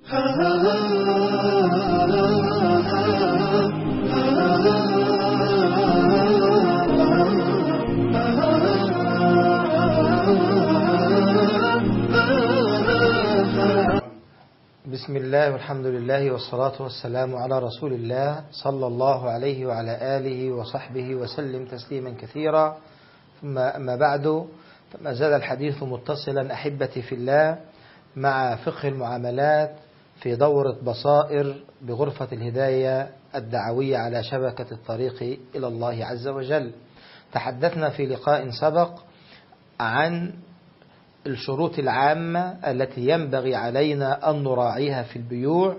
بسم الله والحمد لله والصلاة والسلام على رسول الله صلى الله عليه وعلى آله وصحبه وسلم تسليما كثيرا ثم أما بعد فما زال الحديث متصلا أحبتي في الله مع فقه المعاملات في دورة بصائر بغرفة الهداية الدعوية على شبكة الطريق إلى الله عز وجل تحدثنا في لقاء سبق عن الشروط العامة التي ينبغي علينا أن نراعيها في البيوع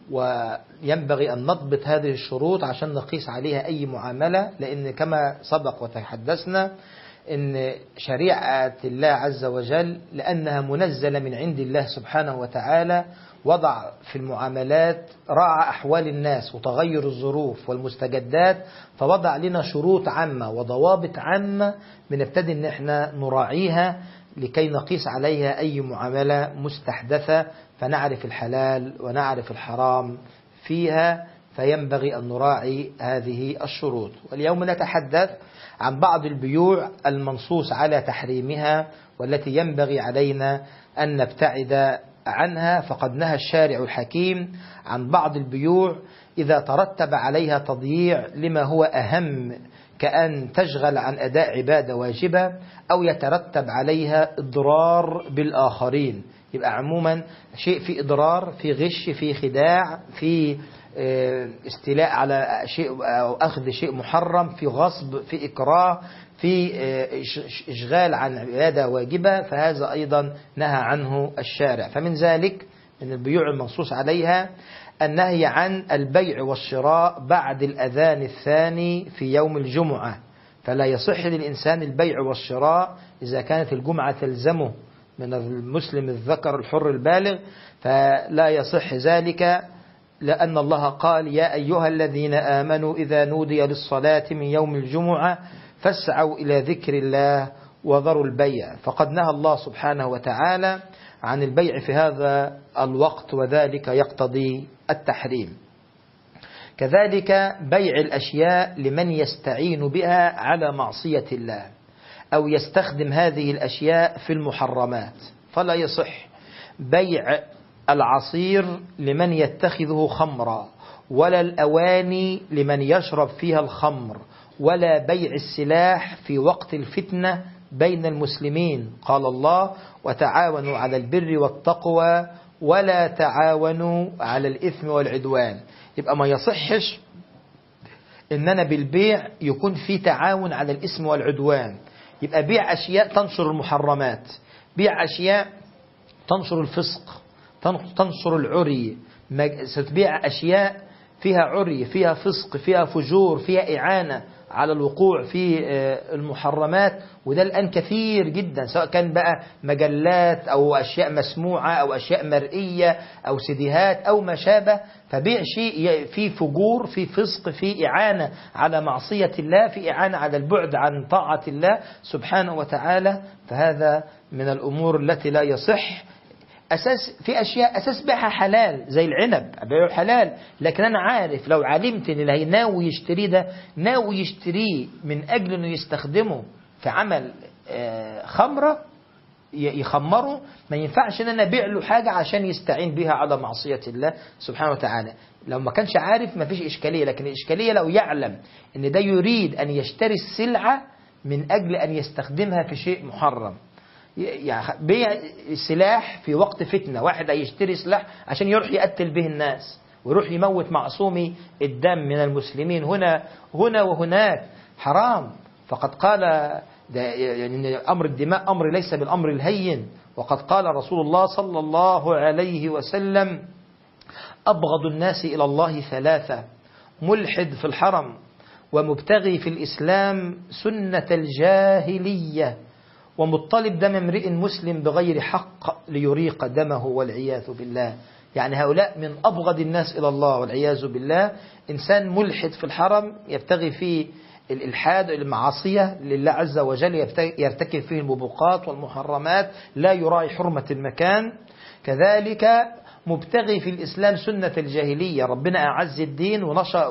وينبغي أن نضبط هذه الشروط عشان نقيس عليها أي معاملة لأن كما سبق وتحدثنا أن شريعة الله عز وجل لأنها منزلة من عند الله سبحانه وتعالى وضع في المعاملات راعى أحوال الناس وتغير الظروف والمستجدات فوضع لنا شروط عامة وضوابط عامة بنبتدي أن احنا نراعيها لكي نقيس عليها أي معاملة مستحدثة فنعرف الحلال ونعرف الحرام فيها فينبغي أن نراعي هذه الشروط واليوم نتحدث عن بعض البيوع المنصوص على تحريمها والتي ينبغي علينا أن نبتعد عنها فقد نهى الشارع الحكيم عن بعض البيوع إذا ترتب عليها تضييع لما هو أهم كأن تشغل عن أداء عبادة واجبة أو يترتب عليها إضرار بالآخرين يبقى عموما شيء في إضرار في غش في خداع في استيلاء على شيء أو أخذ شيء محرم في غصب في إكراه في إشغال عن عبادة واجبة فهذا أيضا نهى عنه الشارع فمن ذلك من البيوع المنصوص عليها النهي عن البيع والشراء بعد الأذان الثاني في يوم الجمعة فلا يصح للإنسان البيع والشراء إذا كانت الجمعة تلزمه من المسلم الذكر الحر البالغ فلا يصح ذلك لأن الله قال يا أيها الذين آمنوا إذا نودي للصلاة من يوم الجمعة فاسعوا إلى ذكر الله وذروا البيع فقد نهى الله سبحانه وتعالى عن البيع في هذا الوقت وذلك يقتضي التحريم كذلك بيع الأشياء لمن يستعين بها على معصية الله أو يستخدم هذه الأشياء في المحرمات فلا يصح بيع العصير لمن يتخذه خمرا ولا الأواني لمن يشرب فيها الخمر ولا بيع السلاح في وقت الفتنة بين المسلمين قال الله وتعاونوا على البر والتقوى ولا تعاونوا على الإثم والعدوان يبقى ما يصحش إننا بالبيع يكون في تعاون على الإثم والعدوان يبقى بيع أشياء تنشر المحرمات بيع أشياء تنشر الفسق تنشر العري ستبيع أشياء فيها عري فيها فسق فيها فجور فيها إعانة على الوقوع في المحرمات وده الآن كثير جدا سواء كان بقى مجلات أو أشياء مسموعة أو أشياء مرئية أو سيديهات أو ما شابه فبيع شيء في فجور في فسق في إعانة على معصية الله في إعانة على البعد عن طاعة الله سبحانه وتعالى فهذا من الأمور التي لا يصح أساس في أشياء أساس بيعها حلال زي العنب بيعه حلال لكن أنا عارف لو علمت إن اللي ناوي يشتريه ده ناوي يشتريه من أجل إنه يستخدمه في عمل خمرة يخمره ما ينفعش إن أنا أبيع له حاجة عشان يستعين بها على معصية الله سبحانه وتعالى لو ما كانش عارف ما فيش إشكالية لكن الإشكالية لو يعلم إن ده يريد أن يشتري السلعة من أجل أن يستخدمها في شيء محرم يعني بيع سلاح في وقت فتنة واحد هيشتري سلاح عشان يروح يقتل به الناس ويروح يموت معصومي الدم من المسلمين هنا هنا وهناك حرام فقد قال ده يعني أمر الدماء أمر ليس بالأمر الهين وقد قال رسول الله صلى الله عليه وسلم أبغض الناس إلى الله ثلاثة ملحد في الحرم ومبتغي في الإسلام سنة الجاهلية ومطلب دم امرئ مسلم بغير حق ليريق دمه والعياذ بالله يعني هؤلاء من أبغض الناس إلى الله والعياذ بالله إنسان ملحد في الحرم يبتغي فيه الإلحاد المعاصية لله عز وجل يرتكب فيه المبوقات والمحرمات لا يراعي حرمة المكان كذلك مبتغي في الإسلام سنة الجاهلية ربنا أعز الدين ونشأ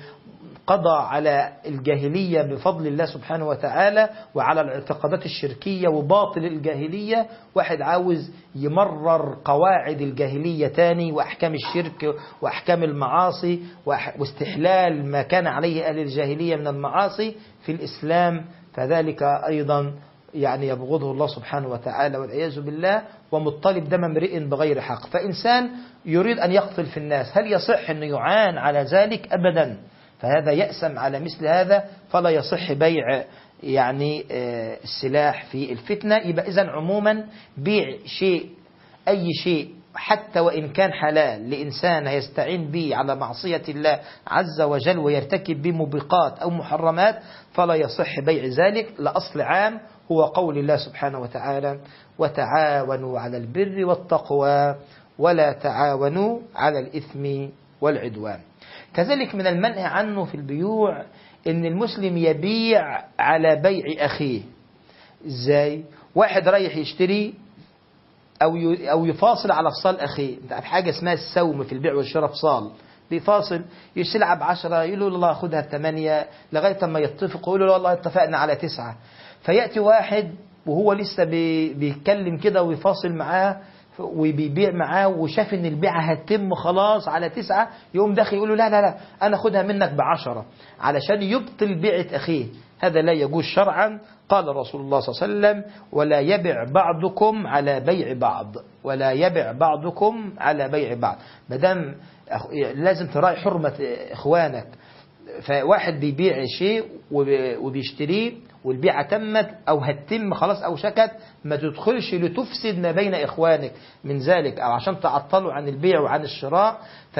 وقضى على الجاهلية بفضل الله سبحانه وتعالى وعلى الاعتقادات الشركية وباطل الجاهلية واحد عاوز يمرر قواعد الجاهلية تاني وأحكام الشرك وأحكام المعاصي وأح- واستحلال ما كان عليه أهل الجاهلية من المعاصي في الإسلام فذلك أيضا يعني يبغضه الله سبحانه وتعالى والعياذ بالله ومطالب دم امرئ بغير حق فإنسان يريد أن يقتل في الناس هل يصح أن يعان على ذلك أبدا فهذا يأسم على مثل هذا فلا يصح بيع يعني آه، السلاح في الفتنة يبقى إذن عموما بيع شيء أي شيء حتى وإن كان حلال لإنسان يستعين به على معصية الله عز وجل ويرتكب بموبقات أو محرمات فلا يصح بيع ذلك لأصل عام هو قول الله سبحانه وتعالى وتعاونوا على البر والتقوى ولا تعاونوا على الإثم والعدوان كذلك من المنهي عنه في البيوع ان المسلم يبيع على بيع اخيه ازاي واحد رايح يشتري او ي- او يفاصل على فصال اخيه انت عارف حاجه اسمها السوم في البيع والشراء فصال بيفاصل يشتري بعشرة يقول له والله خدها بثمانية لغاية ما يتفقوا يقول له والله اتفقنا على تسعة فيأتي واحد وهو لسه بي- بيتكلم كده ويفاصل معاه وبيبيع معاه وشاف ان البيعة هتتم خلاص على تسعة يقوم داخل يقول له لا لا لا انا خدها منك بعشرة علشان يبطل بيعة اخيه هذا لا يجوز شرعا قال رسول الله صلى الله عليه وسلم ولا يبع بعضكم على بيع بعض ولا يبع بعضكم على بيع بعض مادام أخ- لازم تراعي حرمة إخوانك فواحد بيبيع شيء وب- وبيشتريه والبيعة تمت أو هتتم خلاص أو شكت ما تدخلش لتفسد ما بين إخوانك من ذلك أو عشان تعطلوا عن البيع وعن الشراء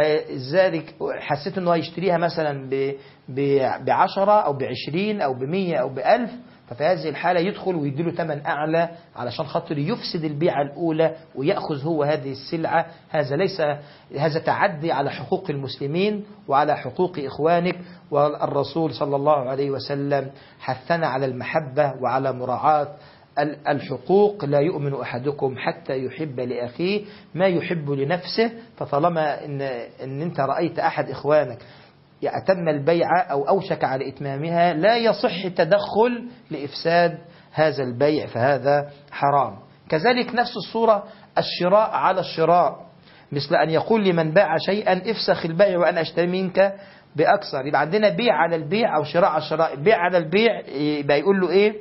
فذلك حسيت أنه هيشتريها مثلا ب- ب- بعشرة أو بعشرين أو بمية أو بألف ففي هذه الحالة يدخل ويديله ثمن أعلى علشان خاطر يفسد البيعة الأولى ويأخذ هو هذه السلعة هذا ليس هذا تعدي على حقوق المسلمين وعلى حقوق إخوانك والرسول صلى الله عليه وسلم حثنا على المحبة وعلى مراعاة ال- الحقوق لا يؤمن أحدكم حتى يحب لأخيه ما يحب لنفسه فطالما إن, إن أنت رأيت أحد إخوانك أتم البيعة أو أوشك على إتمامها لا يصح التدخل لإفساد هذا البيع فهذا حرام كذلك نفس الصورة الشراء على الشراء مثل أن يقول لمن باع شيئا افسخ البيع وأنا أشتري منك بأكثر يبقى عندنا بيع على البيع أو شراء على الشراء بيع على البيع يبقى يقول له إيه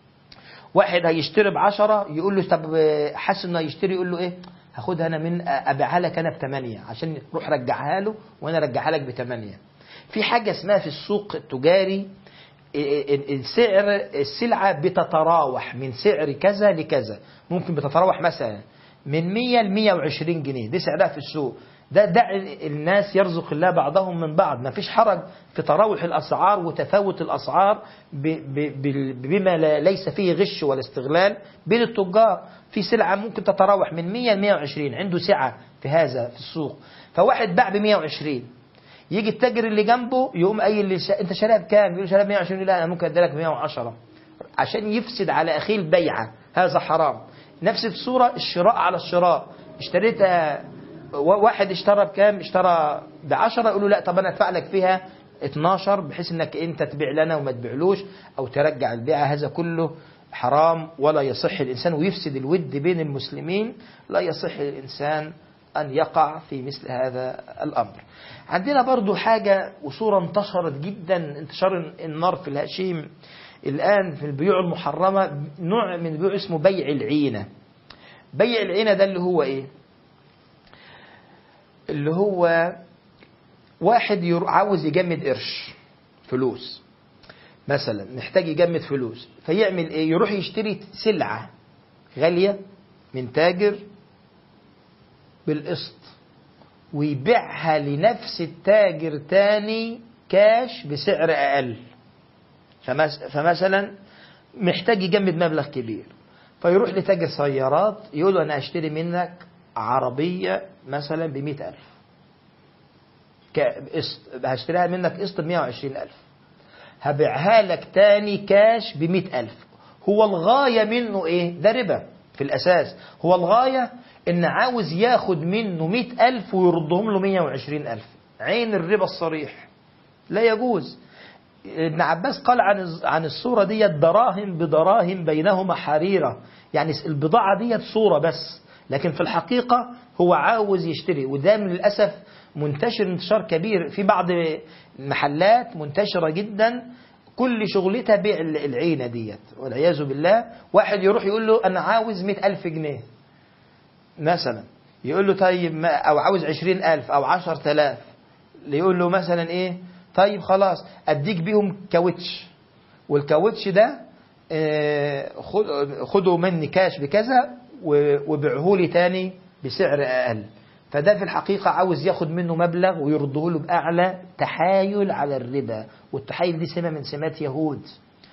واحد هيشتري بعشرة يقول له طب حاسس انه هيشتري يقول له ايه هاخدها انا من ابيعها لك انا بثمانية عشان روح رجعها له وانا ارجعها لك بثمانية في حاجة اسمها في السوق التجاري السعر السلعة بتتراوح من سعر كذا لكذا ممكن بتتراوح مثلا من 100 ل 120 جنيه دي سعرها في السوق ده دع الناس يرزق الله بعضهم من بعض ما فيش حرج في تراوح الأسعار وتفاوت الأسعار ب- ب- ب- بما لا- ليس فيه غش ولا استغلال بين التجار في سلعة ممكن تتراوح من 100 ل 120 عنده سعة في هذا في السوق فواحد باع ب 120 يجي التاجر اللي جنبه يقوم قايل لي شا... انت شاريها بكام؟ يقول شاريها ب 120 لا انا ممكن ادي لك ب 110 عشان يفسد على اخيه البيعه هذا حرام نفس الصوره الشراء على الشراء اشتريتها و- واحد اشترى بكام؟ اشترى ب 10 يقول له لا طب انا ادفع لك فيها 12 بحيث انك انت تبيع لنا وما تبيعلوش او ترجع البيعه هذا كله حرام ولا يصح الانسان ويفسد الود بين المسلمين لا يصح للانسان أن يقع في مثل هذا الأمر عندنا برضو حاجة وصورة انتشرت جدا انتشار النار في الهشيم الآن في البيوع المحرمة نوع من البيوع اسمه بيع العينة بيع العينة ده اللي هو إيه اللي هو واحد ير- عاوز يجمد قرش فلوس مثلا محتاج يجمد فلوس فيعمل ايه يروح يشتري سلعة غالية من تاجر بالقسط ويبيعها لنفس التاجر تاني كاش بسعر أقل فمس- فمثلا محتاج يجمد مبلغ كبير فيروح لتاجر سيارات يقول له أنا أشتري منك عربية مثلا بمئة ألف كقسط هشتريها منك قسط بمئة وعشرين ألف هبيعها لك تاني كاش بمئة ألف هو الغاية منه إيه ده ربا في الأساس هو الغاية إن عاوز ياخد منه مئة ألف ويردهم له مية وعشرين ألف عين الربا الصريح لا يجوز ابن عباس قال عن عن الصورة دي دراهم بدراهم بينهما حريرة يعني البضاعة دي صورة بس لكن في الحقيقة هو عاوز يشتري وده من للأسف منتشر انتشار كبير في بعض المحلات منتشرة جدا كل شغلتها بيع العينة ديت والعياذ بالله واحد يروح يقول له أنا عاوز مئة ألف جنيه مثلا يقول له طيب ما أو عاوز عشرين ألف أو عشر تلاف يقول له مثلا إيه طيب خلاص أديك بيهم كاوتش والكاوتش ده خدوا مني كاش بكذا وبيعه لي تاني بسعر أقل فده في الحقيقة عاوز ياخد منه مبلغ ويرده له بأعلى تحايل على الربا والتحايل دي سمة من سمات يهود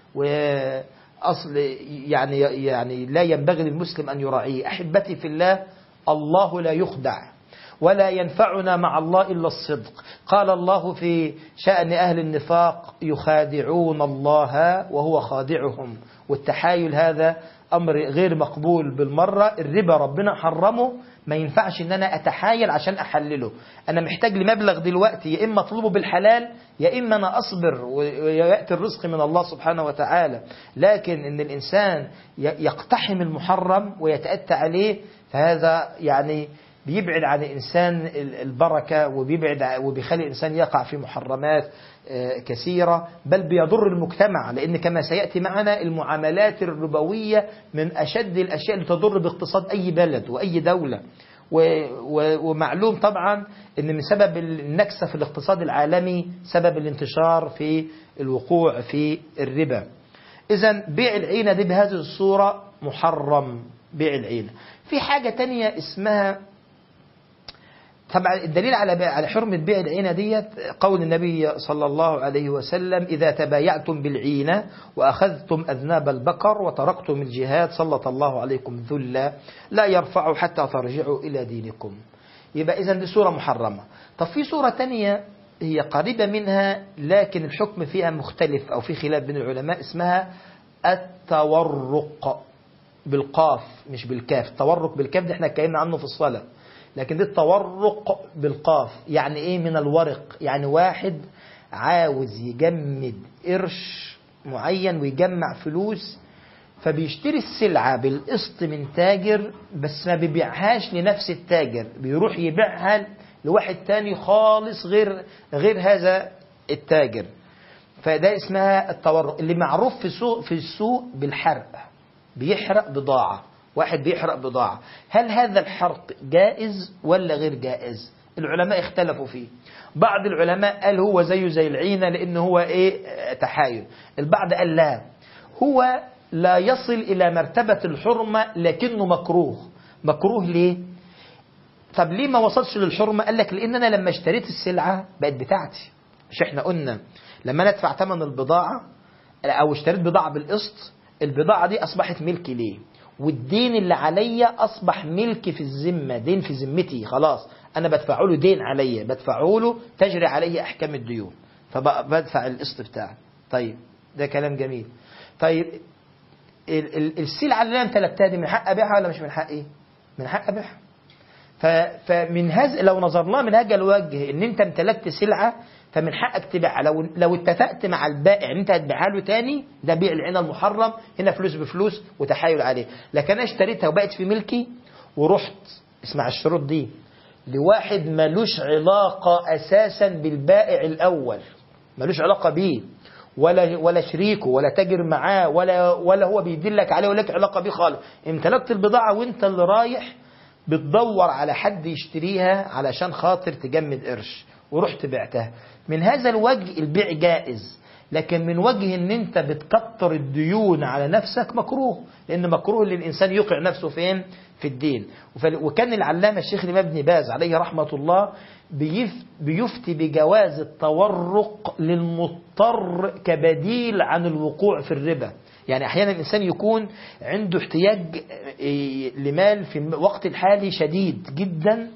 وأصل يعني يعني لا ينبغي للمسلم أن يراعيه أحبتي في الله الله لا يخدع ولا ينفعنا مع الله إلا الصدق قال الله في شأن أهل النفاق يخادعون الله وهو خادعهم والتحايل هذا أمر غير مقبول بالمرة الربا ربنا حرمه ما ينفعش ان انا اتحايل عشان احلله انا محتاج لمبلغ دلوقتي يا اما اطلبه بالحلال يا اما انا اصبر وياتي الرزق من الله سبحانه وتعالى لكن ان الانسان يقتحم المحرم ويتاتى عليه فهذا يعني بيبعد عن الإنسان البركة وبيبعد وبيخلي الإنسان يقع في محرمات كثيرة بل بيضر المجتمع لأن كما سيأتي معنا المعاملات الربوية من أشد الأشياء اللي تضر باقتصاد أي بلد وأي دولة ومعلوم طبعا أن من سبب النكسة في الاقتصاد العالمي سبب الانتشار في الوقوع في الربا إذا بيع العينة دي بهذه الصورة محرم بيع العينة في حاجة تانية اسمها طبعا الدليل على على حرمة بيع العينة ديت قول النبي صلى الله عليه وسلم إذا تبايعتم بالعينة وأخذتم أذناب البقر وتركتم الجهاد سلط الله عليكم ذلا لا يرفع حتى ترجعوا إلى دينكم يبقى إذا دي سورة محرمة طب في سورة تانية هي قريبة منها لكن الحكم فيها مختلف أو في خلاف بين العلماء اسمها التورق بالقاف مش بالكاف التورق بالكاف ده احنا اتكلمنا عنه في الصلاة لكن دي التورق بالقاف يعني ايه من الورق يعني واحد عاوز يجمد قرش معين ويجمع فلوس فبيشتري السلعة بالقسط من تاجر بس ما بيبيعهاش لنفس التاجر بيروح يبيعها لواحد تاني خالص غير غير هذا التاجر فده اسمها التورق اللي معروف في السوق في السوق بالحرق بيحرق بضاعة واحد بيحرق بضاعة هل هذا الحرق جائز ولا غير جائز العلماء اختلفوا فيه بعض العلماء قال هو زيه زي العينة لأنه هو إيه تحايل البعض قال لا هو لا يصل إلى مرتبة الحرمة لكنه مكروه مكروه ليه طب ليه ما وصلش للحرمة قال لك لأن أنا لما اشتريت السلعة بقت بتاعتي مش احنا قلنا لما أنا ادفع ثمن البضاعة أو اشتريت بضاعة بالقسط البضاعة دي أصبحت ملكي ليه والدين اللي عليا أصبح ملك في الذمة دين في ذمتي خلاص أنا بدفع له دين عليا بدفع له تجري علي أحكام الديون فبدفع القسط بتاعي طيب ده كلام جميل طيب السلعة اللي أنا امتلكتها دي من حق أبيعها ولا مش من حقي؟ من حق أبيعها فمن هذا لو نظرناه من هذا الوجه ان انت امتلكت سلعه فمن حقك تبيعها لو لو اتفقت مع البائع ان انت هتبيعها له تاني ده بيع العين المحرم هنا فلوس بفلوس وتحايل عليه لكن انا اشتريتها وبقت في ملكي ورحت اسمع الشروط دي لواحد ملوش علاقه اساسا بالبائع الاول ملوش علاقه بيه ولا ولا شريكه ولا تاجر معاه ولا ولا هو بيدلك عليه ولا لك علاقه بيه خالص امتلكت البضاعه وانت اللي رايح بتدور على حد يشتريها علشان خاطر تجمد قرش ورحت بعتها من هذا الوجه البيع جائز لكن من وجه ان انت بتكتر الديون على نفسك مكروه لان مكروه للانسان يوقع نفسه فين في الدين وكان العلامه الشيخ الامام ابن باز عليه رحمه الله بيفتي بجواز التورق للمضطر كبديل عن الوقوع في الربا يعني احيانا الانسان يكون عنده احتياج لمال في الوقت الحالي شديد جدا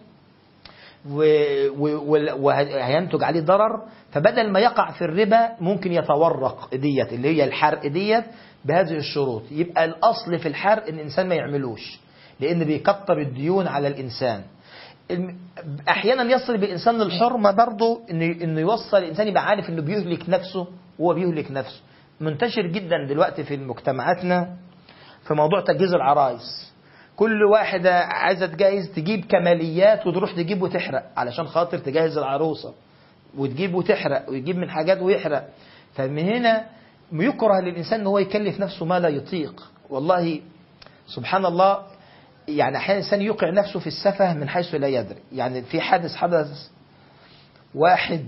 وهينتج عليه ضرر فبدل ما يقع في الربا ممكن يتورق ديت اللي هي الحرق ديت بهذه الشروط يبقى الاصل في الحرق ان الانسان ما يعملوش لأن بيكتر الديون على الإنسان الم- أحيانا يصل بالإنسان للحرمة برضه إنه إنه يوصل الإنسان يبقى عارف إنه بيهلك نفسه وهو بيهلك نفسه منتشر جدا دلوقتي في مجتمعاتنا في موضوع تجهيز العرايس كل واحدة عايزة تجهز تجيب كماليات وتروح تجيب وتحرق علشان خاطر تجهز العروسة وتجيب وتحرق ويجيب من حاجات ويحرق فمن هنا يكره للإنسان أن هو يكلف نفسه ما لا يطيق والله سبحان الله يعني أحيانا الإنسان يوقع نفسه في السفه من حيث لا يدري يعني في حادث حدث واحد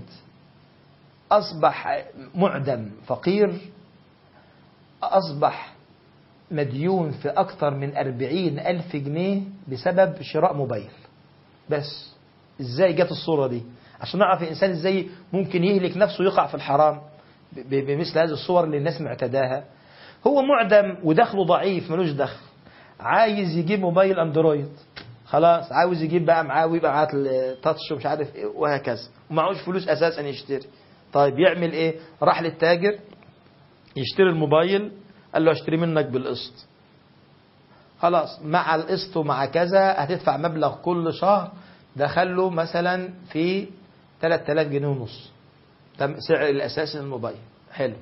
أصبح معدم فقير أصبح مديون في أكثر من أربعين ألف جنيه بسبب شراء موبايل بس إزاي جت الصورة دي عشان نعرف الإنسان إزاي ممكن يهلك نفسه يقع في الحرام ب- ب- بمثل هذه الصور اللي الناس معتداها هو معدم ودخله ضعيف ملوش دخل عايز يجيب موبايل اندرويد خلاص عاوز يجيب بقى معاه ويبقى معاه التاتش ومش عارف ايه وهكذا ومعهوش فلوس اساسا يشتري طيب يعمل ايه راح للتاجر يشتري الموبايل قال له اشتري منك بالقسط خلاص مع القسط ومع كذا هتدفع مبلغ كل شهر دخل له مثلا في 3000 جنيه ونص ده سعر الاساسي للموبايل حلو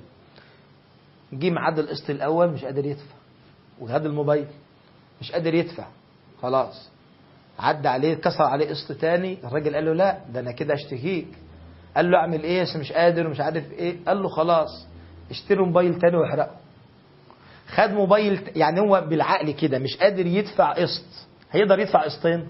جه ميعاد القسط الاول مش قادر يدفع وخد الموبايل مش قادر يدفع خلاص عدى عليه كسر عليه قسط تاني الراجل قال له لا ده انا كده اشتكيك قال له اعمل ايه بس مش قادر ومش عارف ايه قال له خلاص اشتري موبايل تاني واحرقه خد موبايل ت- يعني هو بالعقل كده مش قادر يدفع قسط هيقدر يدفع قسطين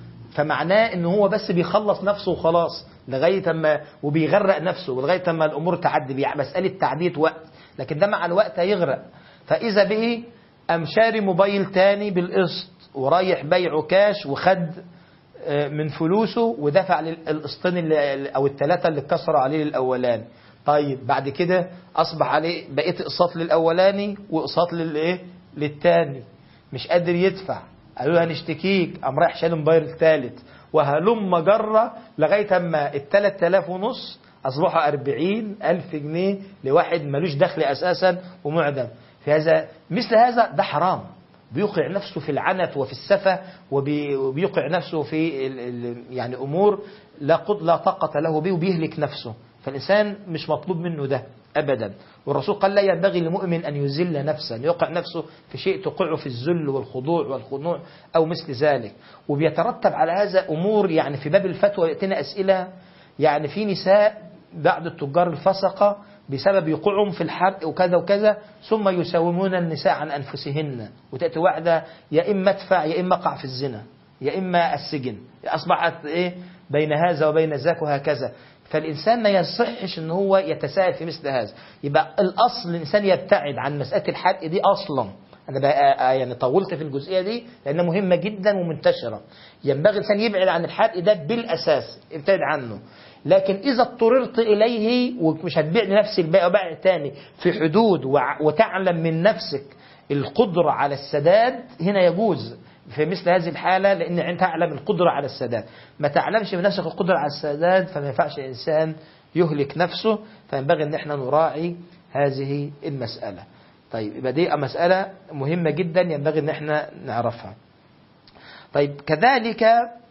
فمعناه ان هو بس بيخلص نفسه وخلاص لغايه اما وبيغرق نفسه ولغايه اما الامور تعدي بيه مساله تعديه وقت لكن ده مع الوقت هيغرق فاذا به قام شاري موبايل تاني بالقسط ورايح بيعه كاش وخد آه، من فلوسه ودفع لل- القسطين اللي او الثلاثه اللي اتكسروا عليه الاولاني طيب بعد كده اصبح عليه بقيت اقساط للاولاني واقساط للايه للتاني مش قادر يدفع قالوا له هنشتكيك قام رايح شال الموبايل الثالث وهلم جرة لغاية اما ال 3000 ونص أصبحوا 40 ألف جنيه لواحد ملوش دخل أساسا ومعدم في هذا مثل هذا ده حرام بيوقع نفسه في العنت وفي السفة وبي- وبيوقع نفسه في ال- ال- يعني أمور لا قد لا طاقة له به وبيهلك نفسه فالإنسان مش مطلوب منه ده أبدا والرسول قال لا ينبغي لمؤمن أن يذل نفسه أن يوقع نفسه في شيء تقعه في الذل والخضوع والخنوع أو مثل ذلك وبيترتب على هذا أمور يعني في باب الفتوى يأتينا أسئلة يعني في نساء بعض التجار الفسقة بسبب وقوعهم في الحرق وكذا وكذا ثم يساومون النساء عن أنفسهن وتأتي واحدة يا إما ادفع يا إما اقع في الزنا يا إما السجن أصبحت إيه بين هذا وبين ذاك وهكذا فالإنسان ما يصحش أن هو يتساهل في مثل هذا يبقى الأصل الإنسان يبتعد عن مسألة الحرق دي أصلا أنا بقى يعني طولت في الجزئية دي لأنها مهمة جدا ومنتشرة ينبغي الإنسان يبعد عن الحرق ده بالأساس ابتعد عنه لكن إذا اضطررت إليه ومش هتبيع لنفسك بقى بقى تاني في حدود وع- وتعلم من نفسك القدرة على السداد هنا يجوز في مثل هذه الحالة لأن أنت تعلم القدرة على السداد ما تعلمش من نفسك القدرة على السداد فما ينفعش الإنسان يهلك نفسه فينبغي أن احنا نراعي هذه المسألة طيب يبقى دي مسألة مهمة جدا ينبغي أن احنا نعرفها طيب كذلك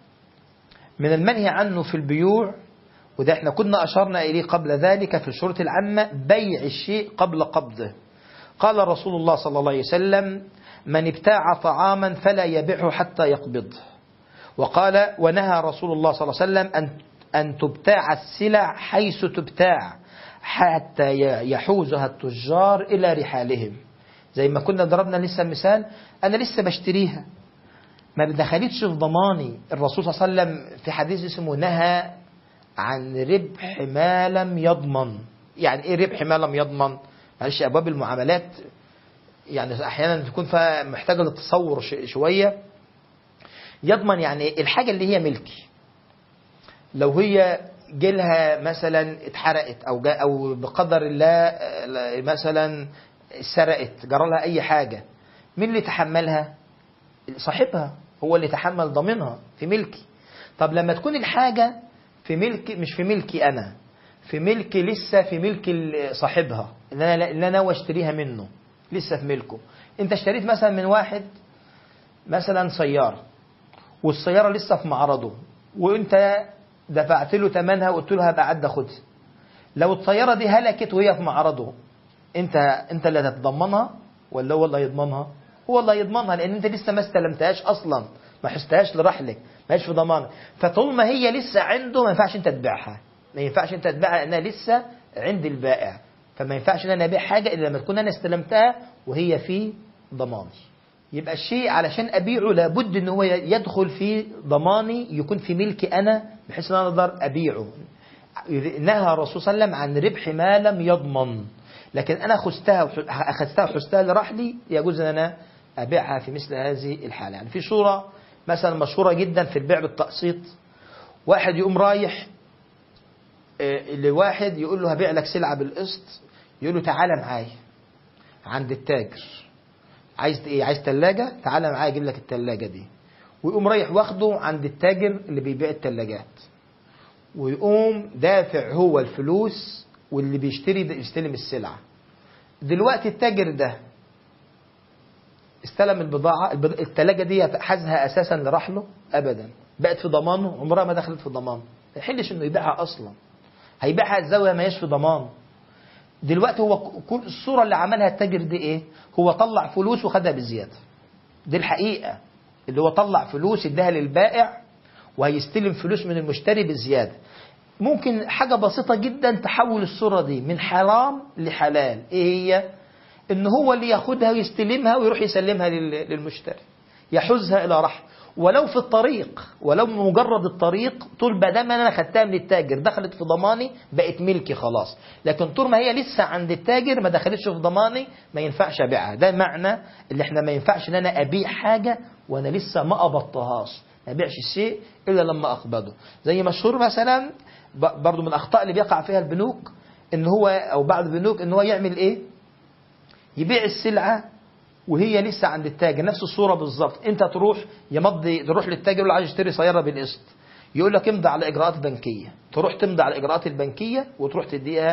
من المنهي عنه في البيوع وده احنا كنا أشرنا إليه قبل ذلك في الشروط العامة بيع الشيء قبل قبضه قال رسول الله صلى الله عليه وسلم من ابتاع طعاما فلا يبيعه حتى يقبضه وقال ونهى رسول الله صلى الله عليه وسلم أن أن تبتاع السلع حيث تبتاع حتى يحوزها التجار إلى رحالهم زي ما كنا ضربنا لسه مثال أنا لسه بشتريها ما دخلتش في ضماني الرسول صلى الله عليه وسلم في حديث اسمه نهى عن ربح ما لم يضمن يعني ايه ربح ما لم يضمن معلش ابواب المعاملات يعني احيانا تكون فيها محتاجه للتصور ش- شويه يضمن يعني الحاجه اللي هي ملكي لو هي جيلها مثلا اتحرقت او جا او بقدر الله آه، مثلا سرقت جرى لها اي حاجه مين اللي تحملها صاحبها هو اللي تحمل ضامنها في ملكي طب لما تكون الحاجة في ملك مش في ملكي أنا في ملك لسه في ملك ال- صاحبها اللي أنا اللي أنا ناوي أشتريها منه لسه في ملكه أنت اشتريت مثلا من واحد مثلا سيارة والسيارة لسه في معرضه وانت دفعت له ثمنها وقلت له هبقى عد خدها لو الطيارة دي هلكت وهي في معرضه انت انت اللي هتتضمنها ولا هو اللي هيضمنها هو اللي هيضمنها لان انت لسه ما استلمتهاش اصلا ما حستهاش لرحلك ما هيش في ضمان فطول ما هي لسه عنده ما ينفعش انت تبيعها ما ينفعش انت تبيعها لانها لسه عند البائع فما ينفعش ان انا ابيع حاجه الا لما تكون انا استلمتها وهي في ضماني يبقى الشيء علشان ابيعه لابد ان هو يدخل في ضماني يكون في ملكي انا بحيث ان انا اقدر ابيعه نهى الرسول صلى الله عليه وسلم عن ربح ما لم يضمن لكن انا خستها اخذتها وحستها لرحلي يجوز ان انا ابيعها في مثل هذه الحاله يعني في صوره مثلا مشهوره جدا في البيع بالتقسيط واحد يقوم رايح لواحد يقول له هبيع لك سلعه بالقسط يقول له تعالى معايا عند التاجر عايز ايه عايز ثلاجه تعالى معايا اجيب لك الثلاجه دي ويقوم رايح واخده عند التاجر اللي بيبيع الثلاجات ويقوم دافع هو الفلوس واللي بيشتري ده يستلم السلعه دلوقتي التاجر ده استلم البضاعه الثلاجه دي حازها اساسا لرحله ابدا بقت في ضمانه عمرها ما دخلت في ضمانه ما يحلش انه يبيعها اصلا هيبيعها الزاويه ما هيش في ضمان دلوقتي هو كل الصوره اللي عملها التاجر دي ايه هو طلع فلوس وخدها بزياده دي الحقيقه اللي هو طلع فلوس اداها للبائع وهيستلم فلوس من المشتري بزياده ممكن حاجه بسيطه جدا تحول الصوره دي من حرام لحلال ايه هي ان هو اللي ياخدها ويستلمها ويروح يسلمها للمشتري يحوزها الى رحم ولو في الطريق ولو مجرد الطريق طول ما دام انا خدتها من التاجر دخلت في ضماني بقت ملكي خلاص لكن طول ما هي لسه عند التاجر ما دخلتش في ضماني ما ينفعش ابيعها ده معنى اللي احنا ما ينفعش ان انا ابيع حاجه وانا لسه ما قبضتهاش ما ابيعش الشيء الا لما اقبضه زي مشهور مثلا برضو من الاخطاء اللي بيقع فيها البنوك ان هو او بعض البنوك ان هو يعمل ايه يبيع السلعه وهي لسه عند التاجر نفس الصوره بالظبط انت تروح يمضي تروح للتاجر يقول عايز اشتري سياره بالقسط يقول لك امضي على اجراءات بنكيه تروح تمضي على الاجراءات البنكيه وتروح تديها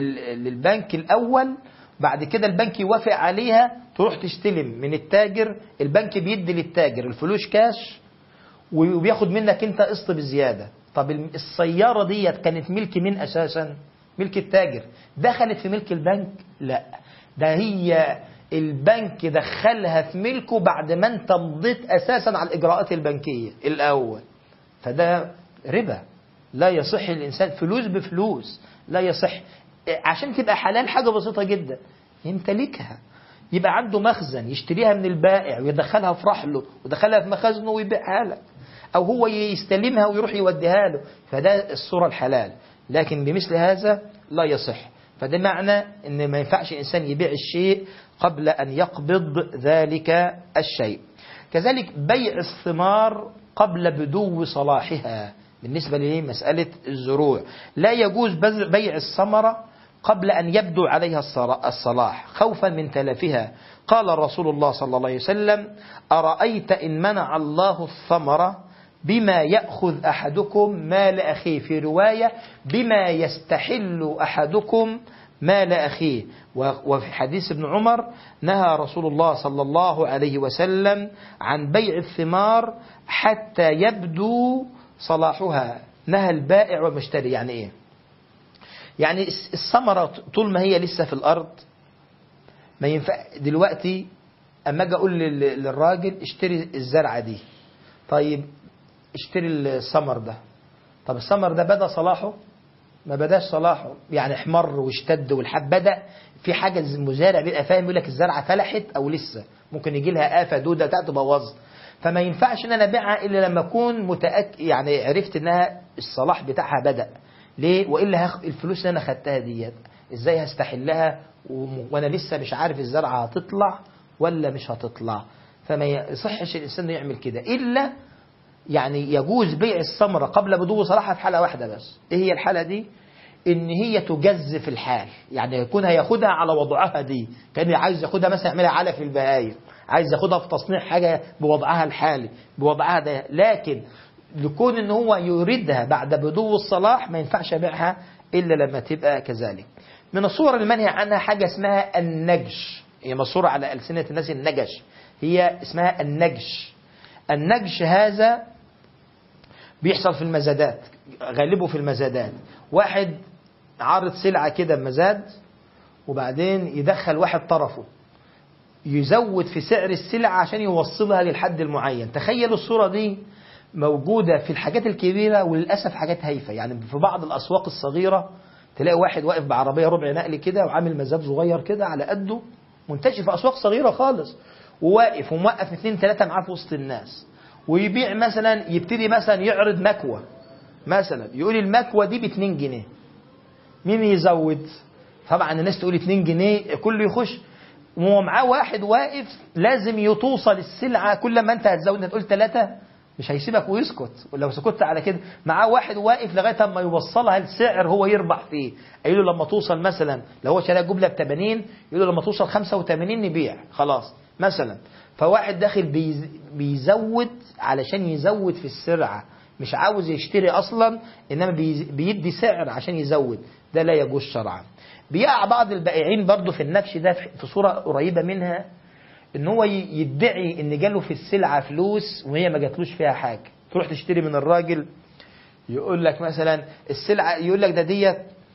للبنك الاول بعد كده البنك يوافق عليها تروح تستلم من التاجر البنك بيدي للتاجر الفلوس كاش وبياخد منك انت قسط بزياده طب السياره ديت كانت ملك مين اساسا ملك التاجر دخلت في ملك البنك لا ده هي البنك دخلها في ملكه بعد ما انت مضيت اساسا على الاجراءات البنكيه الاول فده ربا لا يصح الانسان فلوس بفلوس لا يصح عشان تبقى حلال حاجه بسيطه جدا يمتلكها يبقى عنده مخزن يشتريها من البائع ويدخلها في رحله ويدخلها في مخازنه ويبيعها لك او هو يستلمها ويروح يوديها له فده الصوره الحلال لكن بمثل هذا لا يصح فده معنى ان ما ينفعش الانسان يبيع الشيء قبل ان يقبض ذلك الشيء كذلك بيع الثمار قبل بدو صلاحها بالنسبة لمسألة الزروع لا يجوز بيع الثمرة قبل أن يبدو عليها الصلاح خوفا من تلفها قال رسول الله صلى الله عليه وسلم أرأيت إن منع الله الثمرة بما يأخذ أحدكم مال أخيه في رواية بما يستحل أحدكم مال أخيه وفي حديث ابن عمر نهى رسول الله صلى الله عليه وسلم عن بيع الثمار حتى يبدو صلاحها نهى البائع والمشتري يعني ايه يعني الثمرة طول ما هي لسه في الأرض ما ينفع دلوقتي أما أجي أقول للراجل اشتري الزرعة دي طيب اشتري الثمر ده طب الثمر ده بدا صلاحه ما بداش صلاحه يعني احمر واشتد والحب بدا في حاجه المزارع بيبقى فاهم يقول لك الزرعه فلحت او لسه ممكن يجي لها افه دوده بتاعت تبوظ فما ينفعش ان انا ابيعها الا لما اكون متاكد يعني عرفت انها الصلاح بتاعها بدا ليه والا هخ... الفلوس اللي انا خدتها ديت ازاي هستحلها و... وانا لسه مش عارف الزرعه هتطلع ولا مش هتطلع فما يصحش الانسان يعمل كده الا يعني يجوز بيع الثمرة قبل بدو صلاحها في حالة واحدة بس ايه هي الحالة دي ان هي تجزف الحال يعني يكون هياخدها على وضعها دي كان عايز ياخدها مثلا يعملها علف البهايم عايز ياخدها في تصنيع حاجة بوضعها الحالي بوضعها ده لكن لكون ان هو يريدها بعد بدو الصلاح ما ينفعش يبيعها الا لما تبقى كذلك من الصور المنهي عنها حاجة اسمها النجش هي مصورة على ألسنة الناس النجش هي اسمها النجش النجش هذا بيحصل في المزادات غالبه في المزادات واحد عارض سلعة كده بمزاد وبعدين يدخل واحد طرفه يزود في سعر السلعة عشان يوصلها للحد المعين تخيلوا الصورة دي موجودة في الحاجات الكبيرة وللأسف حاجات هايفة يعني في بعض الأسواق الصغيرة تلاقي واحد واقف بعربية ربع نقل كده وعامل مزاد صغير كده على قده منتشر في أسواق صغيرة خالص وواقف وموقف اثنين ثلاثة معاه في وسط الناس ويبيع مثلا يبتدي مثلا يعرض مكوى مثلا يقول المكوى دي ب 2 جنيه مين يزود طبعا الناس تقول 2 جنيه كله يخش وهو معاه واحد واقف لازم يتوصل السلعة كل ما انت هتزود انت تقول ثلاثة مش هيسيبك ويسكت ولو سكت على كده معاه واحد واقف لغايه اما يوصلها لسعر هو يربح فيه قايل له لما توصل مثلا لو هو شاريها جمله ب 80 يقول له لما توصل 85 نبيع خلاص مثلا فواحد داخل بيز- بيزود علشان يزود في السرعه مش عاوز يشتري اصلا انما بيز- بيدي سعر عشان يزود ده لا يجوز شرعا بيقع بعض البائعين برضه في النكش ده في صوره قريبه منها ان هو ي- يدعي ان جاله في السلعه فلوس وهي ما جاتلوش فيها حاجه تروح تشتري من الراجل يقول لك مثلا السلعه يقول لك ده ديت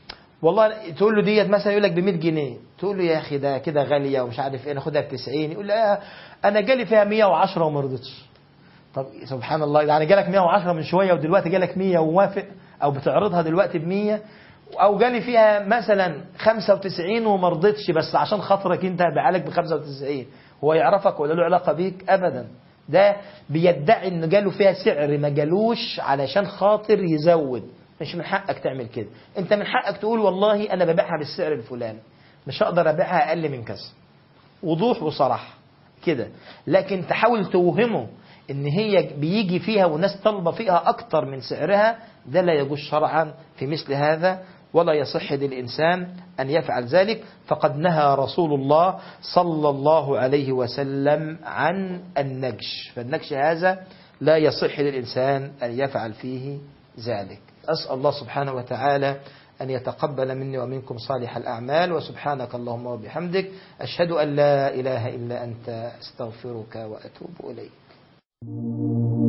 والله تقول له ديت مثلا يقول لك ب 100 جنيه تقول له يا اخي ده كده غاليه ومش عارف ايه ناخدها ب 90 يقول له انا جالي فيها 110 وما رضيتش طب سبحان الله يعني جالك 110 من شويه ودلوقتي جالك 100 ووافق او بتعرضها دلوقتي ب 100 او جالي فيها مثلا 95 وما رضيتش بس عشان خاطرك انت هبيعلك ب 95 هو يعرفك ولا له علاقه بيك ابدا ده بيدعي ان جاله فيها سعر ما جالوش علشان خاطر يزود مش من حقك تعمل كده انت من حقك تقول والله انا ببيعها بالسعر الفلاني مش هقدر ابيعها اقل من كذا وضوح وصراحه كده لكن تحاول توهمه ان هي بيجي فيها والناس طالبه فيها اكتر من سعرها ده لا يجوز شرعا في مثل هذا ولا يصح للانسان ان يفعل ذلك فقد نهى رسول الله صلى الله عليه وسلم عن النجش فالنجش هذا لا يصح للانسان ان يفعل فيه ذلك اسال الله سبحانه وتعالى أن يتقبل مني ومنكم صالح الأعمال وسبحانك اللهم وبحمدك أشهد أن لا إله إلا أنت أستغفرك وأتوب إليك